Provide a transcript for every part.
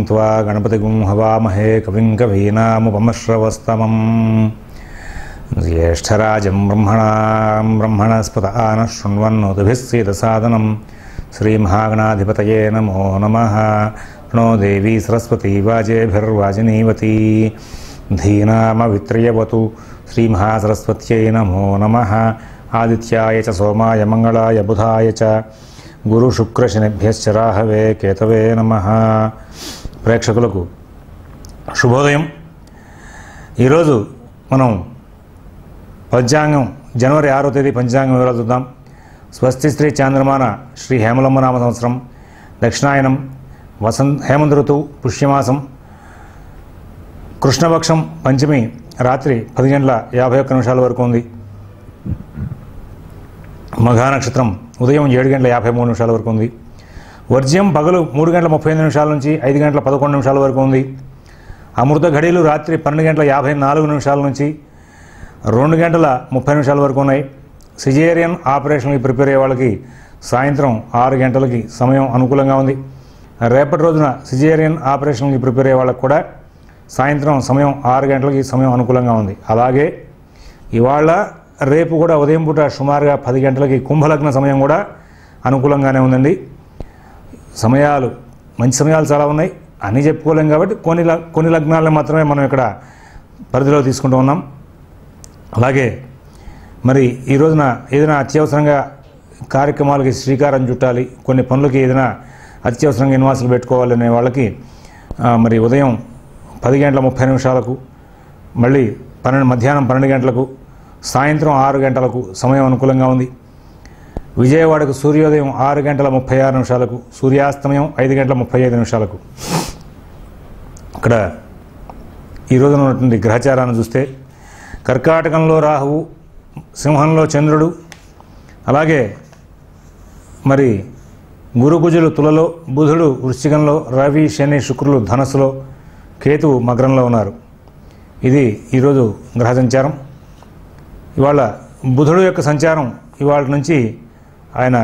त्वा गणपतिगुं हवामहे कविं कवीनामुपमश्रवस्तमं ज्येष्ठराजं ब्रह्मणां ब्रह्मणस्पत आनः शृण्वन्नोतिभिः सीदसादनं श्रीमहागणाधिपतये नमो नमः प्रणो देवी सरस्वती वाजेभिर्वाजिनीवती धीनामवित्र्यवतु श्रीमहासरस्वत्यै नमो नमः आदित्याय च सोमाय मङ्गलाय बुधाय च గురుశుక్రశనిభ్యశ్చ రాహవే కేతవే నమ ప్రేక్షకులకు శుభోదయం ఈరోజు మనం పంచాంగం జనవరి ఆరో తేదీ పంచాంగం వివరాలు చూద్దాం స్వస్తి శ్రీ చాంద్రమాన శ్రీ హేమలమ్మ నామ సంవత్సరం దక్షిణాయనం వసంత హేమంత ఋతువు పుష్యమాసం కృష్ణపక్షం పంచమి రాత్రి పది గంటల యాభై ఒక్క నిమిషాల వరకు ఉంది మఘా నక్షత్రం ఉదయం ఏడు గంటల యాభై మూడు నిమిషాల వరకు ఉంది వర్జ్యం పగలు మూడు గంటల ముప్పై ఎనిమిది నిమిషాల నుంచి ఐదు గంటల పదకొండు నిమిషాల వరకు ఉంది అమృత ఘడియలు రాత్రి పన్నెండు గంటల యాభై నాలుగు నిమిషాల నుంచి రెండు గంటల ముప్పై నిమిషాల వరకు ఉన్నాయి సిజేరియన్ ఆపరేషన్కి ప్రిపేర్ అయ్యే వాళ్ళకి సాయంత్రం ఆరు గంటలకి సమయం అనుకూలంగా ఉంది రేపటి రోజున సిజేరియన్ ఆపరేషన్కి ప్రిపేర్ అయ్యే వాళ్ళకి కూడా సాయంత్రం సమయం ఆరు గంటలకి సమయం అనుకూలంగా ఉంది అలాగే ఇవాళ రేపు కూడా ఉదయం పూట సుమారుగా పది గంటలకి కుంభలగ్న సమయం కూడా అనుకూలంగానే ఉందండి సమయాలు మంచి సమయాలు చాలా ఉన్నాయి అన్నీ చెప్పుకోలేం కాబట్టి కొన్ని ల- కొన్ని లగ్నాలను మాత్రమే మనం ఇక్కడ పరిధిలో తీసుకుంటూ ఉన్నాం అలాగే మరి ఈ రోజున ఏదైనా అత్యవసరంగా కార్యక్రమాలకి శ్రీకారం చుట్టాలి కొన్ని పనులకి ఏదైనా అత్యవసరంగా ఇన్వాసులు పెట్టుకోవాలనే వాళ్ళకి ఆ, మరి ఉదయం పది గంటల ముప్పై నిమిషాలకు మళ్ళీ పన్నెండు మధ్యాహ్నం పన్నెండు గంటలకు సాయంత్రం ఆరు గంటలకు సమయం అనుకూలంగా ఉంది విజయవాడకు సూర్యోదయం ఆరు గంటల ముప్పై ఆరు నిమిషాలకు సూర్యాస్తమయం ఐదు గంటల ముప్పై ఐదు నిమిషాలకు ఇక్కడ ఈ రోజున ఉన్నటువంటి గ్రహచారాన్ని చూస్తే కర్కాటకంలో రాహువు సింహంలో చంద్రుడు అలాగే మరి గురుకుజులు తులలో బుధుడు వృశ్చికంలో రవి శని శుక్రులు ధనస్సులో కేతువు మకరంలో ఉన్నారు ఇది ఈరోజు గ్రహ సంచారం ఇవాళ బుధుడు యొక్క సంచారం ఇవాళ నుంచి ఆయన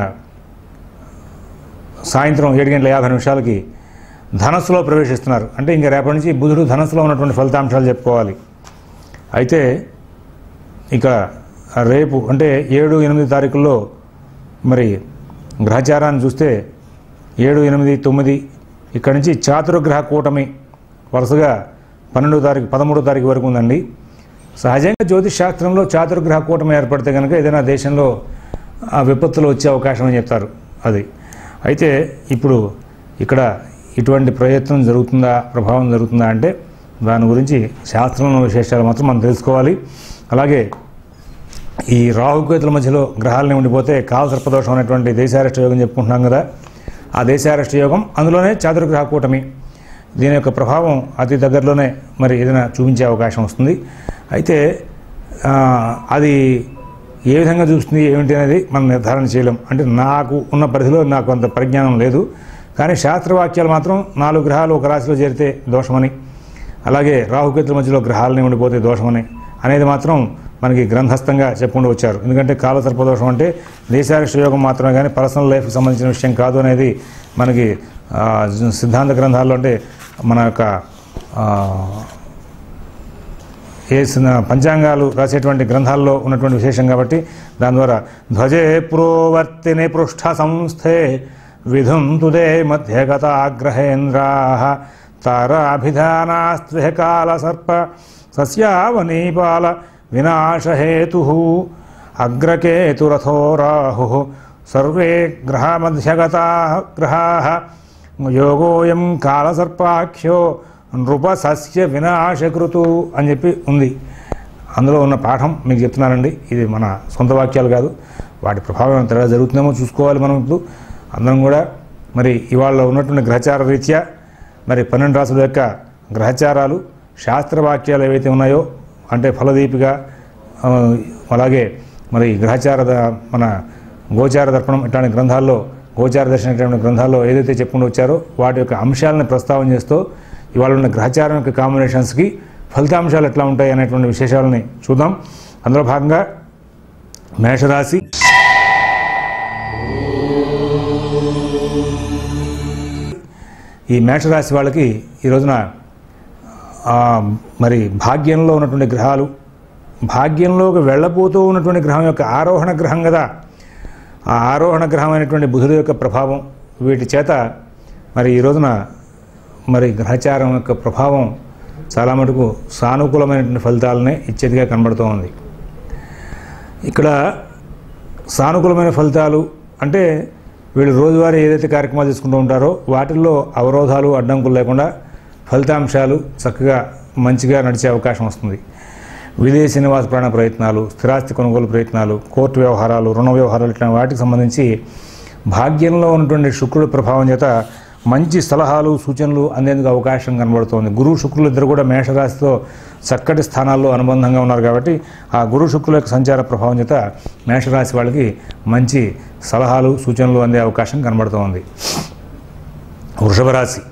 సాయంత్రం ఏడు గంటల యాభై నిమిషాలకి ధనస్సులో ప్రవేశిస్తున్నారు అంటే ఇంకా రేపటి నుంచి బుధుడు ధనస్సులో ఉన్నటువంటి ఫలితాంశాలు చెప్పుకోవాలి అయితే ఇక రేపు అంటే ఏడు ఎనిమిది తారీఖుల్లో మరి గ్రహచారాన్ని చూస్తే ఏడు ఎనిమిది తొమ్మిది ఇక్కడి నుంచి చాతుర్గ్రహ కూటమి వరుసగా పన్నెండో తారీఖు పదమూడో తారీఖు వరకు ఉందండి సహజంగా జ్యోతిష్ శాస్త్రంలో చాతుర్గ్రహ కూటమి ఏర్పడితే కనుక ఏదైనా దేశంలో ఆ విపత్తులు వచ్చే అవకాశం అని చెప్తారు అది అయితే ఇప్పుడు ఇక్కడ ఇటువంటి ప్రయత్నం జరుగుతుందా ప్రభావం జరుగుతుందా అంటే దాని గురించి శాస్త్రంలో విశేషాలు మాత్రం మనం తెలుసుకోవాలి అలాగే ఈ రాహుకేతుల మధ్యలో గ్రహాలని ఉండిపోతే కాలసర్పదోషం అనేటువంటి దేశారెస్ట్ యోగం చెప్పుకుంటున్నాం కదా ఆ దేశారెస్ట్ యోగం అందులోనే చాతుర్గ్రహ కూటమి దీని యొక్క ప్రభావం అతి దగ్గరలోనే మరి ఏదైనా చూపించే అవకాశం వస్తుంది అయితే ఆ, అది ఏ విధంగా చూస్తుంది ఏమిటి అనేది మనం నిర్ధారణ చేయలేం అంటే నాకు ఉన్న పరిధిలో నాకు అంత పరిజ్ఞానం లేదు కానీ శాస్త్రవాక్యాలు మాత్రం నాలుగు గ్రహాలు ఒక రాశిలో చేరితే దోషమని అలాగే రాహుకేతుల మధ్యలో గ్రహాలని ఉండిపోతే దోషమని అనేది మాత్రం మనకి గ్రంథస్థంగా చెప్పుకుంటూ వచ్చారు ఎందుకంటే కాలసర్పదోషం అంటే దేశారిష్ట యోగం మాత్రమే కానీ పర్సనల్ లైఫ్కి సంబంధించిన విషయం కాదు అనేది మనకి ఆ, సిద్ధాంత గ్రంథాల్లో అంటే మన యొక్క ఆ, ఏ సిన- పంచాంగాలు రాసేటువంటి గ్రంథాల్లో ఉన్నటువంటి విశేషం కాబట్టి దాని ద్వారా ధ్వజే పురోవర్తిని పృష్ఠ సంస్థే విధుంతుదే మధ్యగతాగ్రహేంద్రా తారాభిధానాస్త్రిహ కాల సర్ప సస్యావనీపాల వినాశహేతు అగ్రకేతురథో రాహు సర్వే గ్రహమధ్యగతా గ్రహా యోగోయం కాలసర్పాఖ్యో నృపసస్య వినాశకృతు అని చెప్పి ఉంది అందులో ఉన్న పాఠం మీకు చెప్తున్నానండి ఇది మన సొంత వాక్యాలు కాదు వాటి ప్రభావం ఎంత ఎలా జరుగుతుందేమో చూసుకోవాలి మనం ఇప్పుడు అందరం కూడా మరి ఇవాళ ఉన్నటువంటి గ్రహచార రీత్యా మరి పన్నెండు రాసుల యొక్క గ్రహచారాలు శాస్త్రవాక్యాలు ఏవైతే ఉన్నాయో అంటే ఫలదీపిక ఆ, అలాగే మరి గ్రహచార ద- మన గోచార దర్పణం ఇట్లాంటి గ్రంథాల్లో గోచార దర్శనం ఇట్లాంటి గ్రంథాల్లో ఏదైతే చెప్పుకుంటూ వచ్చారో వాటి యొక్క అంశాలను ప్రస్తావన చేస్తూ ఇవాళ ఉన్న గ్రహచారం యొక్క కాంబినేషన్స్కి ఫలితాంశాలు ఎట్లా ఉంటాయి అనేటువంటి విశేషాలని చూద్దాం అందులో భాగంగా మేషరాశి ఈ మేషరాశి వాళ్ళకి ఈ రోజున ఆ, మరి భాగ్యంలో ఉన్నటువంటి గ్రహాలు భాగ్యంలోకి వెళ్ళబోతూ ఉన్నటువంటి గ్రహం యొక్క ఆరోహణ గ్రహం కదా ఆ ఆరోహణ గ్రహం అయినటువంటి బుధుడు యొక్క ప్రభావం వీటి చేత మరి ఈ రోజున మరి గ్రహచారం యొక్క ప్రభావం చాలా మటుకు సానుకూలమైనటువంటి ఫలితాలనే ఇచ్చేదిగా కనబడుతూ ఉంది ఇక్కడ సానుకూలమైన ఫలితాలు అంటే వీళ్ళు రోజువారీ ఏదైతే కార్యక్రమాలు తీసుకుంటూ ఉంటారో వాటిల్లో అవరోధాలు అడ్డంకులు లేకుండా ఫలితాంశాలు చక్కగా మంచిగా నడిచే అవకాశం వస్తుంది విదేశీ నివాస ప్రాణ ప్రయత్నాలు స్థిరాస్తి కొనుగోలు ప్రయత్నాలు కోర్టు వ్యవహారాలు రుణ వ్యవహారాలు ఇట్లా వాటికి సంబంధించి భాగ్యంలో ఉన్నటువంటి శుక్రుడి ప్రభావం చేత మంచి సలహాలు సూచనలు అందేందుకు అవకాశం కనబడుతోంది గురువు శుక్రులు ఇద్దరు కూడా మేషరాశితో చక్కటి స్థానాల్లో అనుబంధంగా ఉన్నారు కాబట్టి ఆ గురు శుక్రుల యొక్క సంచార ప్రభావం చేత మేషరాశి వాళ్ళకి మంచి సలహాలు సూచనలు అందే అవకాశం కనబడుతోంది వృషభ రాశి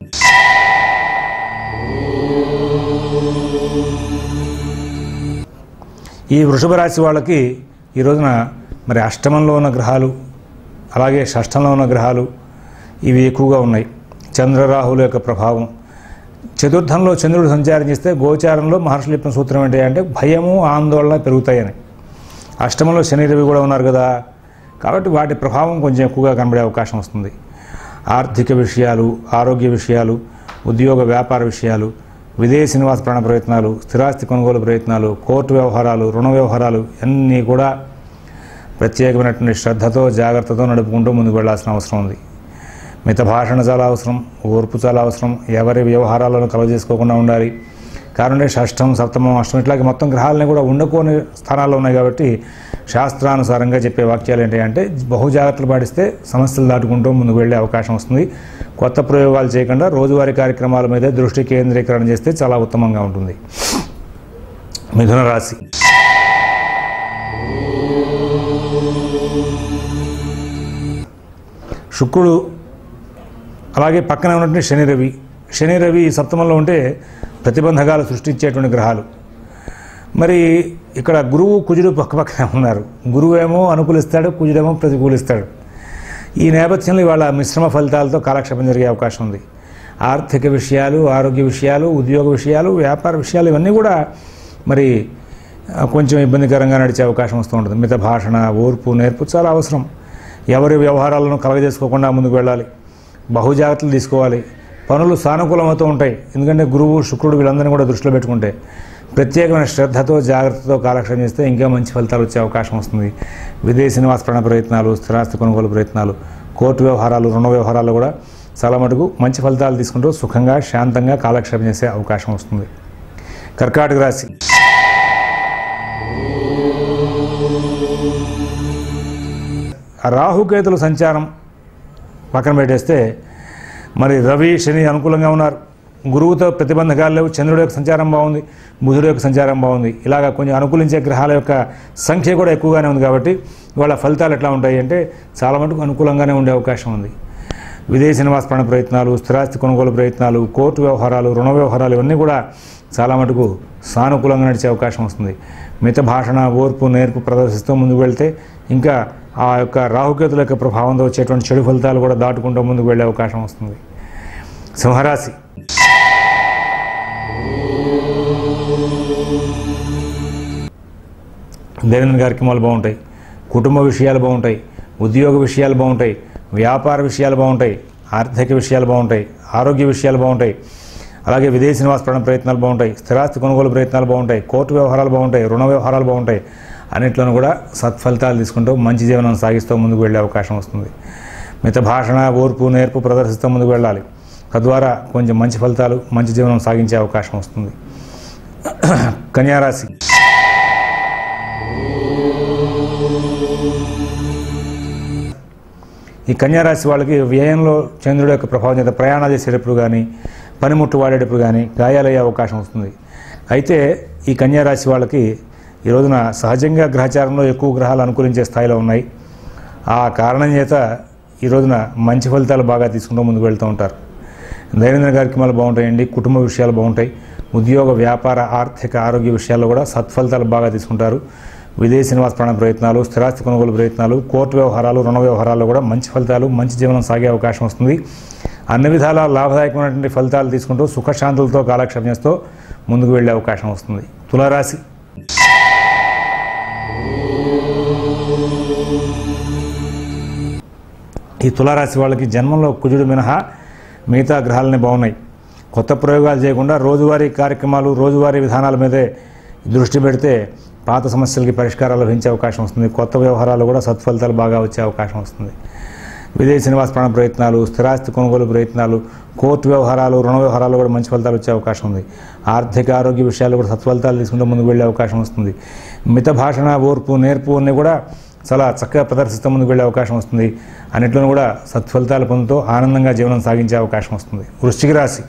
ఈ వృషభ రాశి వాళ్ళకి ఈ రోజున మరి అష్టమంలో ఉన్న గ్రహాలు అలాగే షష్టంలో ఉన్న గ్రహాలు ఇవి ఎక్కువగా ఉన్నాయి చంద్రరాహుల యొక్క ప్రభావం చతుర్థంలో చంద్రుడు సంచారం చేస్తే గోచారంలో మహర్షులు చెప్పిన సూత్రం ఏంటి అంటే భయము ఆందోళన పెరుగుతాయని అష్టమంలో శని రవి కూడా ఉన్నారు కదా కాబట్టి వాటి ప్రభావం కొంచెం ఎక్కువగా కనబడే అవకాశం వస్తుంది ఆర్థిక విషయాలు ఆరోగ్య విషయాలు ఉద్యోగ వ్యాపార విషయాలు విదేశీ నివాస ప్రాణ ప్రయత్నాలు స్థిరాస్తి కొనుగోలు ప్రయత్నాలు కోర్టు వ్యవహారాలు రుణ వ్యవహారాలు అన్నీ కూడా ప్రత్యేకమైనటువంటి శ్రద్ధతో జాగ్రత్తతో నడుపుకుంటూ ముందుకు వెళ్ళాల్సిన అవసరం ఉంది మిత భాషణ చాలా అవసరం ఓర్పు చాలా అవసరం ఎవరి వ్యవహారాలను కలగజేసుకోకుండా ఉండాలి కారణం షష్టం సప్తమం అష్టమం ఇట్లాగే మొత్తం గ్రహాలని కూడా ఉండకోని స్థానాల్లో ఉన్నాయి కాబట్టి శాస్త్రానుసారంగా చెప్పే వాక్యాలు ఏంటి అంటే బహు జాగ్రత్తలు పాటిస్తే సమస్యలు దాటుకుంటూ ముందుకు వెళ్ళే అవకాశం వస్తుంది కొత్త ప్రయోగాలు చేయకుండా రోజువారీ కార్యక్రమాల మీద దృష్టి కేంద్రీకరణ చేస్తే చాలా ఉత్తమంగా ఉంటుంది మిథున రాశి శుక్రుడు అలాగే పక్కన ఉన్నటువంటి శని రవి శని రవి ఈ సప్తమంలో ఉంటే ప్రతిబంధకాలు సృష్టించేటువంటి గ్రహాలు మరి ఇక్కడ గురువు కుజుడు పక్క పక్కనే ఉన్నారు గురువు ఏమో అనుకూలిస్తాడు కుజుడేమో ప్రతికూలిస్తాడు ఈ నేపథ్యంలో ఇవాళ మిశ్రమ ఫలితాలతో కాలక్షేపం జరిగే అవకాశం ఉంది ఆర్థిక విషయాలు ఆరోగ్య విషయాలు ఉద్యోగ విషయాలు వ్యాపార విషయాలు ఇవన్నీ కూడా మరి ఆ, కొంచెం ఇబ్బందికరంగా నడిచే అవకాశం వస్తూ ఉంటుంది మిత భాషణ ఓర్పు నేర్పు చాలా అవసరం ఎవరి వ్యవహారాలను కలగజేసుకోకుండా ముందుకు వెళ్ళాలి బహుజాగ్రత్తలు తీసుకోవాలి పనులు సానుకూలమవుతూ ఉంటాయి ఎందుకంటే గురువు శుక్రుడు వీళ్ళందరినీ కూడా దృష్టిలో పెట్టుకుంటే ప్రత్యేకమైన శ్రద్ధతో జాగ్రత్తతో కాలక్షేపం చేస్తే ఇంకా మంచి ఫలితాలు వచ్చే అవకాశం వస్తుంది విదేశీ నివాస ప్రాణ ప్రయత్నాలు స్థిరాస్తి కొనుగోలు ప్రయత్నాలు కోర్టు వ్యవహారాలు రుణ వ్యవహారాలు కూడా చాలా మటుకు మంచి ఫలితాలు తీసుకుంటూ సుఖంగా శాంతంగా కాలక్షేపం చేసే అవకాశం వస్తుంది కర్కాటక రాశి ఆ రాహుకేతుల సంచారం పక్కన పెట్టేస్తే మరి రవి శని అనుకూలంగా ఉన్నారు గురువుతో ప్రతిబంధకాలు లేవు చంద్రుడి యొక్క సంచారం బాగుంది బుధుడు యొక్క సంచారం బాగుంది ఇలాగ కొంచెం అనుకూలించే గ్రహాల యొక్క సంఖ్య కూడా ఎక్కువగానే ఉంది కాబట్టి వాళ్ళ ఫలితాలు ఎట్లా ఉంటాయి అంటే చాలా మటుకు అనుకూలంగానే ఉండే అవకాశం ఉంది విదేశీ నివాస ప్రాణ ప్రయత్నాలు స్థిరాస్తి కొనుగోలు ప్రయత్నాలు కోర్టు వ్యవహారాలు రుణ వ్యవహారాలు ఇవన్నీ కూడా చాలా మటుకు సానుకూలంగా నడిచే అవకాశం వస్తుంది మిత భాషణ ఓర్పు నేర్పు ప్రదర్శిస్తూ ముందుకు వెళ్తే ఇంకా ఆ యొక్క రాహుకేతుల యొక్క ప్రభావంతో వచ్చేటువంటి చెడు ఫలితాలు కూడా దాటుకుంటూ ముందుకు వెళ్ళే అవకాశం వస్తుంది సింహరాశి దైనందిన కార్యక్రమాలు బాగుంటాయి కుటుంబ విషయాలు బాగుంటాయి ఉద్యోగ విషయాలు బాగుంటాయి వ్యాపార విషయాలు బాగుంటాయి ఆర్థిక విషయాలు బాగుంటాయి ఆరోగ్య విషయాలు బాగుంటాయి అలాగే విదేశీ నివాస ప్రాణ ప్రయత్నాలు బాగుంటాయి స్థిరాస్తి కొనుగోలు ప్రయత్నాలు బాగుంటాయి కోర్టు వ్యవహారాలు బాగుంటాయి రుణ వ్యవహారాలు బాగుంటాయి అన్నిట్లోనూ కూడా సత్ఫలితాలు తీసుకుంటూ మంచి జీవనం సాగిస్తూ ముందుకు వెళ్ళే అవకాశం వస్తుంది మిత భాషణ ఓర్పు నేర్పు ప్రదర్శిస్తూ ముందుకు వెళ్ళాలి తద్వారా కొంచెం మంచి ఫలితాలు మంచి జీవనం సాగించే అవకాశం వస్తుంది కన్యారాశి ఈ కన్యారాశి వాళ్ళకి వ్యయంలో చంద్రుడి యొక్క ప్రభావం చేత ప్రయాణాలు చేసేటప్పుడు కానీ పనిముట్టు వాడేటప్పుడు కానీ గాయాలయ్యే అవకాశం వస్తుంది అయితే ఈ కన్యారాశి వాళ్ళకి ఈ రోజున సహజంగా గ్రహచారంలో ఎక్కువ గ్రహాలు అనుకూలించే స్థాయిలో ఉన్నాయి ఆ కారణం చేత ఈ రోజున మంచి ఫలితాలు బాగా తీసుకుంటూ ముందుకు వెళ్తూ ఉంటారు దైనందిన కార్యక్రమాలు బాగుంటాయండి కుటుంబ విషయాలు బాగుంటాయి ఉద్యోగ వ్యాపార ఆర్థిక ఆరోగ్య విషయాల్లో కూడా సత్ఫలితాలు బాగా తీసుకుంటారు విదేశీ నివాస ప్రాణ ప్రయత్నాలు స్థిరాస్తి కొనుగోలు ప్రయత్నాలు కోర్టు వ్యవహారాలు రుణ వ్యవహారాల్లో కూడా మంచి ఫలితాలు మంచి జీవనం సాగే అవకాశం వస్తుంది అన్ని విధాల లాభదాయకమైనటువంటి ఫలితాలు తీసుకుంటూ సుఖశాంతులతో కాలక్షేపం చేస్తూ ముందుకు వెళ్ళే అవకాశం వస్తుంది తులారాశి ఈ తులారాశి వాళ్ళకి జన్మంలో కుజుడు మినహా మిగతా గ్రహాలన్నీ బాగున్నాయి కొత్త ప్రయోగాలు చేయకుండా రోజువారీ కార్యక్రమాలు రోజువారీ విధానాల మీదే దృష్టి పెడితే పాత సమస్యలకి పరిష్కారాలు లభించే అవకాశం వస్తుంది కొత్త వ్యవహారాలు కూడా సత్ఫలితాలు బాగా వచ్చే అవకాశం వస్తుంది విదేశీ నివాస ప్రాణ ప్రయత్నాలు స్థిరాస్తి కొనుగోలు ప్రయత్నాలు కోర్టు వ్యవహారాలు రుణ వ్యవహారాలు కూడా మంచి ఫలితాలు వచ్చే అవకాశం ఉంది ఆర్థిక ఆరోగ్య విషయాలు కూడా సత్ఫలితాలు తీసుకుంటూ ముందుకు వెళ్ళే అవకాశం వస్తుంది మిత భాషణ ఓర్పు నేర్పు అన్నీ కూడా చాలా చక్కగా ప్రదర్శిస్తూ ముందుకు వెళ్ళే అవకాశం వస్తుంది అన్నిట్లోనూ కూడా సత్ఫలితాలు పొందుతూ ఆనందంగా జీవనం సాగించే అవకాశం వస్తుంది వృశ్చిక రాశి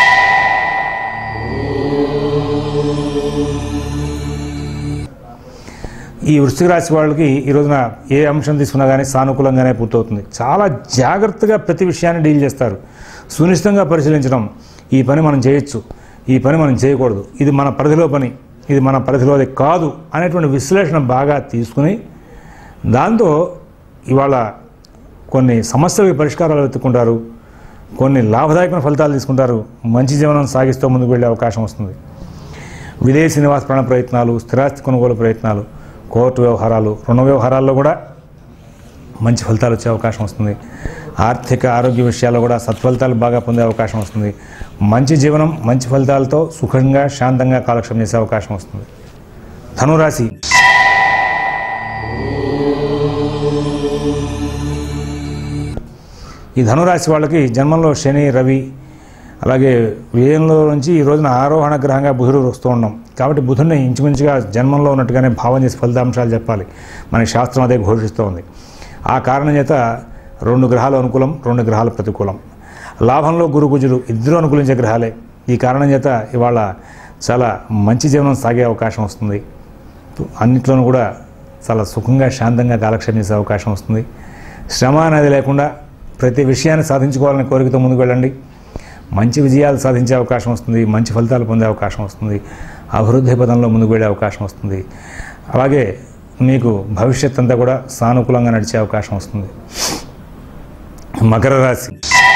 ఈ వృశ్చిక రాశి వాళ్ళకి ఈ రోజున ఏ అంశం తీసుకున్నా కానీ సానుకూలంగానే పూర్తవుతుంది చాలా జాగ్రత్తగా ప్రతి విషయాన్ని డీల్ చేస్తారు సునిశ్చితంగా పరిశీలించడం ఈ పని మనం చేయొచ్చు ఈ పని మనం చేయకూడదు ఇది మన పరిధిలో పని ఇది మన పరిధిలోది కాదు అనేటువంటి విశ్లేషణ బాగా తీసుకుని దాంతో ఇవాళ కొన్ని సమస్యలకి పరిష్కారాలు వెతుక్కుంటారు కొన్ని లాభదాయకమైన ఫలితాలు తీసుకుంటారు మంచి జీవనం సాగిస్తూ ముందుకు వెళ్ళే అవకాశం వస్తుంది విదేశీ నివాస ప్రాణ ప్రయత్నాలు స్థిరాస్తి కొనుగోలు ప్రయత్నాలు కోర్టు వ్యవహారాలు రుణ వ్యవహారాల్లో కూడా మంచి ఫలితాలు వచ్చే అవకాశం వస్తుంది ఆర్థిక ఆరోగ్య విషయాల్లో కూడా సత్ఫలితాలు బాగా పొందే అవకాశం వస్తుంది మంచి జీవనం మంచి ఫలితాలతో సుఖంగా శాంతంగా కాలక్షేపం చేసే అవకాశం వస్తుంది ధనురాశి ఈ ధనురాశి వాళ్ళకి జన్మంలో శని రవి అలాగే వ్యయంలో నుంచి ఈ రోజున ఆరోహణ గ్రహంగా బుధుడు వస్తూ ఉన్నాం కాబట్టి బుధుడిని ఇంచుమించుగా జన్మంలో ఉన్నట్టుగానే భావం చేసి ఫలితాంశాలు చెప్పాలి మనకి శాస్త్రం అదే ఘోషిస్తూ ఉంది ఆ కారణం చేత రెండు గ్రహాలు అనుకూలం రెండు గ్రహాలు ప్రతికూలం లాభంలో గురు కుజుడు ఇద్దరు అనుకూలించే గ్రహాలే ఈ కారణం చేత ఇవాళ చాలా మంచి జీవనం సాగే అవకాశం వస్తుంది అన్నిట్లోనూ కూడా చాలా సుఖంగా శాంతంగా కాలక్షేపం చేసే అవకాశం వస్తుంది శ్రమ అనేది లేకుండా ప్రతి విషయాన్ని సాధించుకోవాలనే కోరికతో ముందుకు వెళ్ళండి మంచి విజయాలు సాధించే అవకాశం వస్తుంది మంచి ఫలితాలు పొందే అవకాశం వస్తుంది అభివృద్ధి పదంలో ముందుకు వెళ్ళే అవకాశం వస్తుంది అలాగే మీకు భవిష్యత్ అంతా కూడా సానుకూలంగా నడిచే అవకాశం వస్తుంది మకర రాశి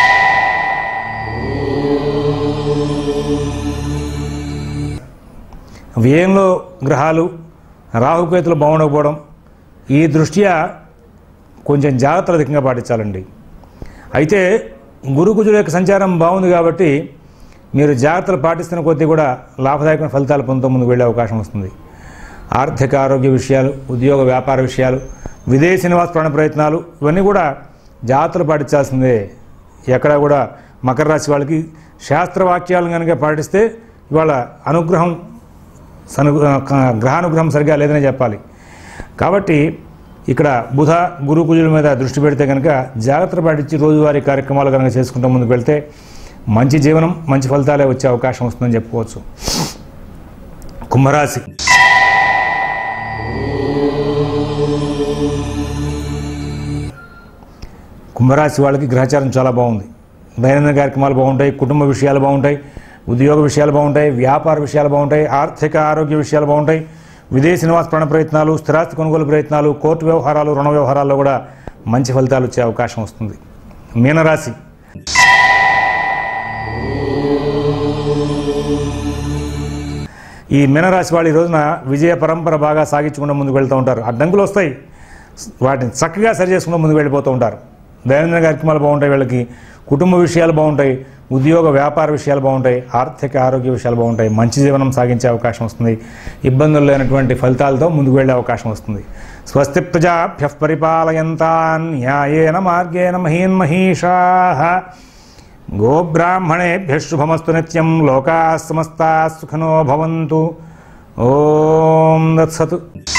వ్యయంలో గ్రహాలు రాహుకేతులు బాగుండకపోవడం ఈ దృష్ట్యా కొంచెం జాగ్రత్తలు అధికంగా పాటించాలండి అయితే గురు కుజుల యొక్క సంచారం బాగుంది కాబట్టి మీరు జాగ్రత్తలు పాటిస్తున్న కొద్దీ కూడా లాభదాయకమైన ఫలితాలు పొందుతూ ముందుకు వెళ్ళే అవకాశం వస్తుంది ఆర్థిక ఆరోగ్య విషయాలు ఉద్యోగ వ్యాపార విషయాలు విదేశీ నివాస ప్రాణ ప్రయత్నాలు ఇవన్నీ కూడా జాగ్రత్తలు పాటించాల్సిందే ఎక్కడ కూడా మకర రాశి వాళ్ళకి శాస్త్రవాక్యాలను కనుక పాటిస్తే ఇవాళ అనుగ్రహం సను గ్రహానుగ్రహం సరిగా లేదని చెప్పాలి కాబట్టి ఇక్కడ బుధ గురు కుజుల మీద దృష్టి పెడితే కనుక జాగ్రత్త పాటించి రోజువారీ కార్యక్రమాలు కనుక చేసుకుంటూ ముందుకు వెళ్తే మంచి జీవనం మంచి ఫలితాలే వచ్చే అవకాశం వస్తుందని చెప్పుకోవచ్చు కుంభరాశి కుంభరాశి వాళ్ళకి గ్రహచారం చాలా బాగుంది దైనందిన కార్యక్రమాలు బాగుంటాయి కుటుంబ విషయాలు బాగుంటాయి ఉద్యోగ విషయాలు బాగుంటాయి వ్యాపార విషయాలు బాగుంటాయి ఆర్థిక ఆరోగ్య విషయాలు బాగుంటాయి విదేశీ నివాస ప్రాణ ప్రయత్నాలు స్థిరాస్తి కొనుగోలు ప్రయత్నాలు కోర్టు వ్యవహారాలు రుణ వ్యవహారాల్లో కూడా మంచి ఫలితాలు వచ్చే అవకాశం వస్తుంది మీనరాశి ఈ మీనరాశి వాళ్ళు ఈ రోజున విజయ పరంపర బాగా సాగించుకుంటూ ముందుకు వెళ్తూ ఉంటారు అడ్డంకులు వస్తాయి వాటిని చక్కగా సరి చేసుకుంటూ ముందుకు వెళ్ళిపోతూ ఉంటారు దైనందిన కార్యక్రమాలు బాగుంటాయి వీళ్ళకి కుటుంబ విషయాలు బాగుంటాయి ఉద్యోగ వ్యాపార విషయాలు బాగుంటాయి ఆర్థిక ఆరోగ్య విషయాలు బాగుంటాయి మంచి జీవనం సాగించే అవకాశం వస్తుంది ఇబ్బందులు లేనటువంటి ఫలితాలతో ముందుకు వెళ్ళే అవకాశం వస్తుంది స్వస్తి ప్రజాభ్య పరిపాలయంతాన్ న్యాయేన మార్గేణ మహీన్ మహీషా గోబ్రాహ్మణేభ్య శుభమస్తు నిత్యం లోకా సమస్తా సుఖనో భవంతు ఓం దత్సతు